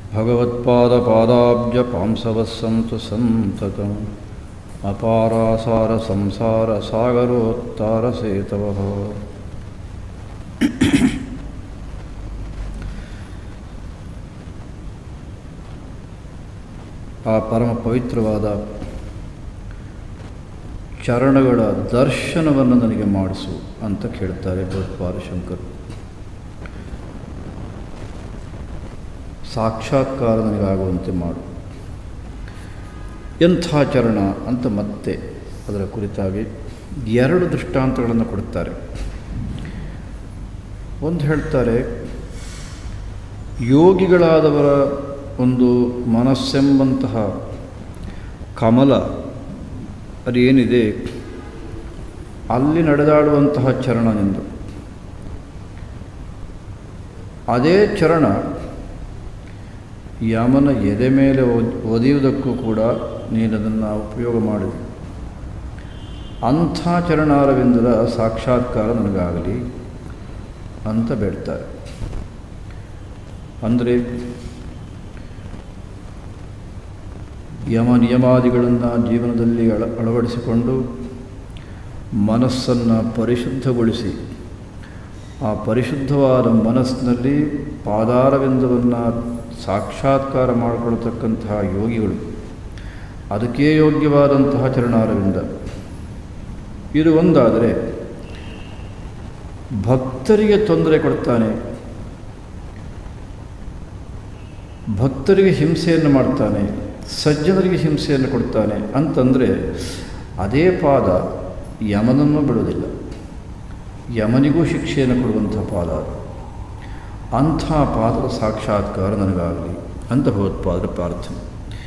ಭಗವತ್ಪಾದಪಾದಾಬ್ಜ ಪಾಂಸವಸ್ಸಂತು ಸಂತತಂ ಅಪಾರಾಸಾರ ಸಂಸಾರ ಸಾಗರೋತ್ತಾರ ಸೇತವಃ ಆ ಪರಮ ಪವಿತ್ರವಾದ ಚರಣಗಳ ದರ್ಶನವನ್ನು ನನಗೆ ಮಾಡಿಸು ಅಂತ ಕೇಳ್ತಾರೆ ಭಗವತ್ಪಾದ ಶಂಕರ್ ಸಾಕ್ಷಾತ್ಕಾರ ನನಗಾಗುವಂತೆ ಮಾಡು ಎಂಥ ಚರಣ ಅಂತ ಮತ್ತೆ ಅದರ ಕುರಿತಾಗಿ ಎರಡು ದೃಷ್ಟಾಂತಗಳನ್ನು ಕೊಡುತ್ತಾರೆ ಒಂದು ಹೇಳ್ತಾರೆ ಯೋಗಿಗಳಾದವರ ಒಂದು ಮನಸ್ಸೆಂಬಂತಹ ಕಮಲ ಅದೇನಿದೆ ಅಲ್ಲಿ ನಡೆದಾಡುವಂತಹ ಚರಣನೆಂದು ಅದೇ ಚರಣ ಯಮನ ಎದೆ ಮೇಲೆ ಒದೆಯುವುದಕ್ಕೂ ಕೂಡ ನೀನದನ್ನು ಉಪಯೋಗ ಮಾಡಿದೆ ಅಂಥ ಚರಣಾರವಿಂದದ ಸಾಕ್ಷಾತ್ಕಾರ ನನಗಾಗಲಿ ಅಂತ ಬೇಡ್ತಾರೆ ಅಂದರೆ ಯಮ ನಿಯಮಾದಿಗಳನ್ನು ಜೀವನದಲ್ಲಿ ಅಳ ಅಳವಡಿಸಿಕೊಂಡು ಮನಸ್ಸನ್ನು ಪರಿಶುದ್ಧಗೊಳಿಸಿ ಆ ಪರಿಶುದ್ಧವಾದ ಮನಸ್ಸಿನಲ್ಲಿ ಪಾದಾರವಿಂದವನ್ನು ಸಾಕ್ಷಾತ್ಕಾರ ಮಾಡಿಕೊಳ್ತಕ್ಕಂತಹ ಯೋಗಿಗಳು ಅದಕ್ಕೆ ಯೋಗ್ಯವಾದಂತಹ ಚರಣಾರವಿಂದ ಇದು ಒಂದಾದರೆ ಭಕ್ತರಿಗೆ ತೊಂದರೆ ಕೊಡ್ತಾನೆ ಭಕ್ತರಿಗೆ ಹಿಂಸೆಯನ್ನು ಮಾಡ್ತಾನೆ ಸಜ್ಜನರಿಗೆ ಹಿಂಸೆಯನ್ನು ಕೊಡ್ತಾನೆ ಅಂತಂದರೆ ಅದೇ ಪಾದ ಯಮನನ್ನು ಬಿಡೋದಿಲ್ಲ ಯಮನಿಗೂ ಶಿಕ್ಷೆಯನ್ನು ಕೊಡುವಂಥ ಪಾದ ಅದು ಅಂಥ ಪಾದದ ಸಾಕ್ಷಾತ್ಕಾರ ನನಗಾಗಲಿ ಅಂತ ಭಗವತ್ಪಾದರ ಪ್ರಾರ್ಥನೆ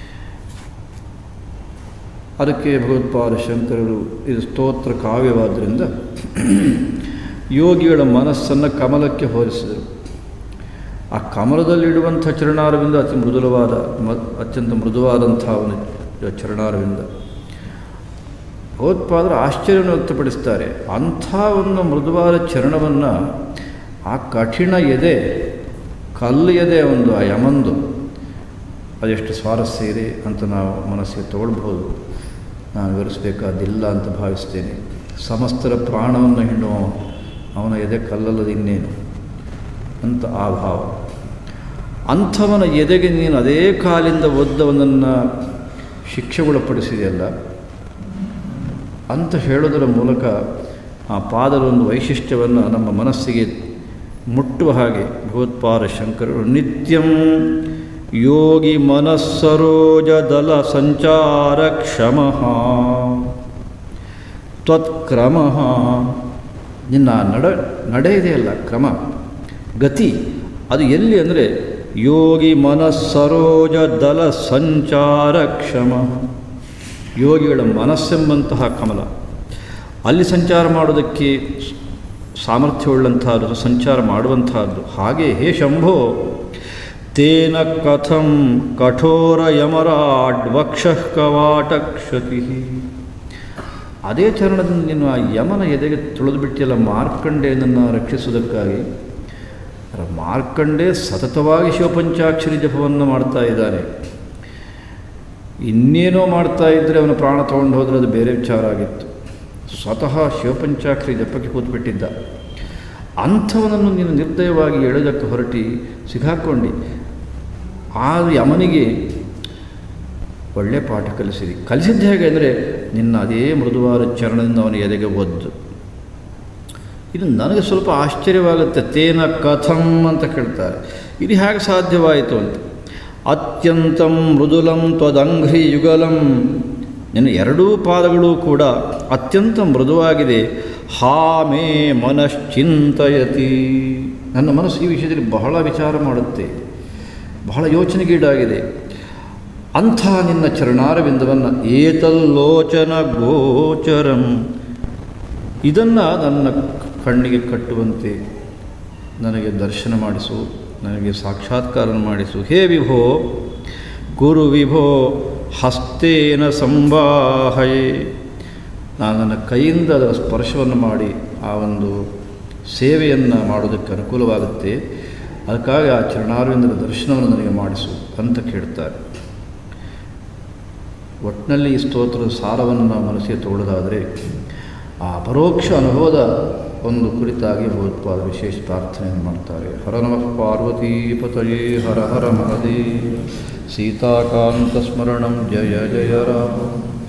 ಅದಕ್ಕೆ ಭಗವತ್ಪಾದ ಶಂಕರರು ಇದು ಸ್ತೋತ್ರ ಕಾವ್ಯವಾದ್ದರಿಂದ ಯೋಗಿಗಳ ಮನಸ್ಸನ್ನು ಕಮಲಕ್ಕೆ ಹೋಲಿಸಿದರು ಆ ಕಮಲದಲ್ಲಿಡುವಂಥ ಚರಣಾರವಿಂದ ಅತಿ ಮೃದುಲವಾದ ಮ ಅತ್ಯಂತ ಮೃದುವಾದಂಥ ಒಂದು ಚರಣಾರವಿಂದ ಭಗವತ್ಪಾದರು ಆಶ್ಚರ್ಯವನ್ನು ವ್ಯಕ್ತಪಡಿಸ್ತಾರೆ ಅಂಥ ಒಂದು ಮೃದುವಾದ ಚರಣವನ್ನು ಆ ಕಠಿಣ ಎದೆ ಕಲ್ಲು ಎದೆ ಒಂದು ಆ ಯಮಂದು ಅದೆಷ್ಟು ಸ್ವಾರಸ್ಯ ಇದೆ ಅಂತ ನಾವು ಮನಸ್ಸಿಗೆ ತಗೊಳ್ಬೋದು ನಾನು ವಿವರಿಸಬೇಕಾದಿಲ್ಲ ಅಂತ ಭಾವಿಸ್ತೇನೆ ಸಮಸ್ತರ ಪ್ರಾಣವನ್ನು ಹೆಣ್ಣುವ ಅವನ ಎದೆ ಕಲ್ಲಲ್ಲದ ಇನ್ನೇನು ಅಂತ ಆ ಭಾವ ಅಂಥವನ ಎದೆಗೆ ನೀನು ಅದೇ ಕಾಲಿಂದ ಒದ್ದವನನ್ನು ಶಿಕ್ಷೆಗೊಳಪಡಿಸಿದೆಯಲ್ಲ ಅಂತ ಹೇಳೋದರ ಮೂಲಕ ಆ ಪಾದದ ಒಂದು ವೈಶಿಷ್ಟ್ಯವನ್ನು ನಮ್ಮ ಮನಸ್ಸಿಗೆ ಮುಟ್ಟುವ ಹಾಗೆ ಭಗವತ್ಪಾದ ಶಂಕರರು ನಿತ್ಯಂ ಯೋಗಿ ಮನಸ್ಸರೋಜ ದಲ ಸಂಚಾರ ಕ್ಷಮ ತ್ವತ್ಕ್ರಮ ನಿನ್ನ ನಡ ನಡೆ ಇದೆಯಲ್ಲ ಕ್ರಮ ಗತಿ ಅದು ಎಲ್ಲಿ ಅಂದರೆ ಯೋಗಿ ಮನಸ್ಸರೋಜ ದಲ ಸಂಚಾರ ಕ್ಷಮ ಯೋಗಿಗಳ ಮನಸ್ಸೆಂಬಂತಹ ಕಮಲ ಅಲ್ಲಿ ಸಂಚಾರ ಮಾಡೋದಕ್ಕೆ ಸಾಮರ್ಥ್ಯವುಳ್ಳಂತಹದ್ದು ಸಂಚಾರ ಮಾಡುವಂತಹದ್ದು ಹಾಗೆ ಹೇ ಶಂಭೋ ತೇನ ಕಥಂ ಕಠೋರ ಯಮರಾಡ್ ವಕ್ಷ ಕವಾಟಕ್ಷತಿ ಅದೇ ಚರಣದಿಂದ ನೀನು ಆ ಯಮನ ಎದೆಗೆ ತುಳಿದು ಬಿಟ್ಟಿಯಲ್ಲ ಮಾರ್ಕಂಡೇನನ್ನು ರಕ್ಷಿಸುವುದಕ್ಕಾಗಿ ಮಾರ್ಕಂಡೇ ಸತತವಾಗಿ ಶಿವಪಂಚಾಕ್ಷರಿ ಜಪವನ್ನು ಮಾಡ್ತಾ ಇದ್ದಾನೆ ಇನ್ನೇನೋ ಮಾಡ್ತಾ ಇದ್ದರೆ ಅವನ ಪ್ರಾಣ ತೊಗೊಂಡು ಹೋದರೆ ಅದು ಬೇರೆ ವಿಚಾರ ಆಗಿತ್ತು ಸ್ವತಃ ಶಿವಪಂಚಾಕ್ಷರಿ ಜಪಕ್ಕೆ ಕೂತ್ಬಿಟ್ಟಿದ್ದ ಅಂಥವನನ್ನು ನೀನು ನಿರ್ದಯವಾಗಿ ಎಳೆದಕ್ಕೆ ಹೊರಟಿ ಸಿಗಾಕ್ಕೊಂಡು ಆ ಯಮನಿಗೆ ಒಳ್ಳೆ ಪಾಠ ಕಲಿಸಿರಿ ಕಲಿಸಿದ್ದು ಹೇಗೆ ಅಂದರೆ ನಿನ್ನ ಅದೇ ಮೃದುವಾದ ಚರಣದಿಂದ ಅವನ ಎದೆಗೆ ಒದ್ದು ಇದು ನನಗೆ ಸ್ವಲ್ಪ ಆಶ್ಚರ್ಯವಾಗುತ್ತೆ ತೇನ ಕಥಂ ಅಂತ ಕೇಳ್ತಾರೆ ಇದು ಹೇಗೆ ಸಾಧ್ಯವಾಯಿತು ಅಂತ ಅತ್ಯಂತಂ ಮೃದುಲಂ ತ್ವದಂಘ್ರಿ ಯುಗಲಂ ನಿನ್ನ ಎರಡೂ ಪಾದಗಳು ಕೂಡ ಅತ್ಯಂತ ಮೃದುವಾಗಿದೆ ಹಾ ಮೇ ಮನಶ್ಚಿಂತಯತಿ ನನ್ನ ಮನಸ್ಸು ಈ ವಿಷಯದಲ್ಲಿ ಬಹಳ ವಿಚಾರ ಮಾಡುತ್ತೆ ಬಹಳ ಯೋಚನೆಗೀಡಾಗಿದೆ ಅಂಥ ನಿನ್ನ ಚರಣಾರವಿಂದವನ್ನು ಏತಲ್ಲೋಚನ ಗೋಚರಂ ಇದನ್ನು ನನ್ನ ಕಣ್ಣಿಗೆ ಕಟ್ಟುವಂತೆ ನನಗೆ ದರ್ಶನ ಮಾಡಿಸು ನನಗೆ ಸಾಕ್ಷಾತ್ಕಾರ ಮಾಡಿಸು ಹೇ ವಿಭೋ ಗುರು ವಿಭೋ ಹಸ್ತೇನ ಸಂವಾಹಯೇ ನಾನು ನನ್ನ ಕೈಯಿಂದ ಅದರ ಸ್ಪರ್ಶವನ್ನು ಮಾಡಿ ಆ ಒಂದು ಸೇವೆಯನ್ನು ಮಾಡೋದಕ್ಕೆ ಅನುಕೂಲವಾಗುತ್ತೆ ಅದಕ್ಕಾಗಿ ಆ ಚರಣಾರವಿಂದರ ದರ್ಶನವನ್ನು ನನಗೆ ಮಾಡಿಸು ಅಂತ ಕೇಳ್ತಾರೆ ಒಟ್ಟಿನಲ್ಲಿ ಈ ಸ್ತೋತ್ರದ ಸಾರವನ್ನು ನಾವು ಮನಸ್ಸಿಗೆ ತಗೊಳ್ಳೋದಾದರೆ ಆ ಪರೋಕ್ಷ ಅನುಭವದ ಒಂದು ಕುರಿತಾಗಿ ಭಗವತ್ಪಾದ ವಿಶೇಷ ಪ್ರಾರ್ಥನೆಯನ್ನು ಮಾಡ್ತಾರೆ ಹರ ನಮಃ ಪಾರ್ವತೀಪತಯೇ ಹರ ಹರ ಮಹದೇ ಸೀತಾಕಾಂತ ಸ್ಮರಣಂ ಜಯ ಜಯ ರಾಮ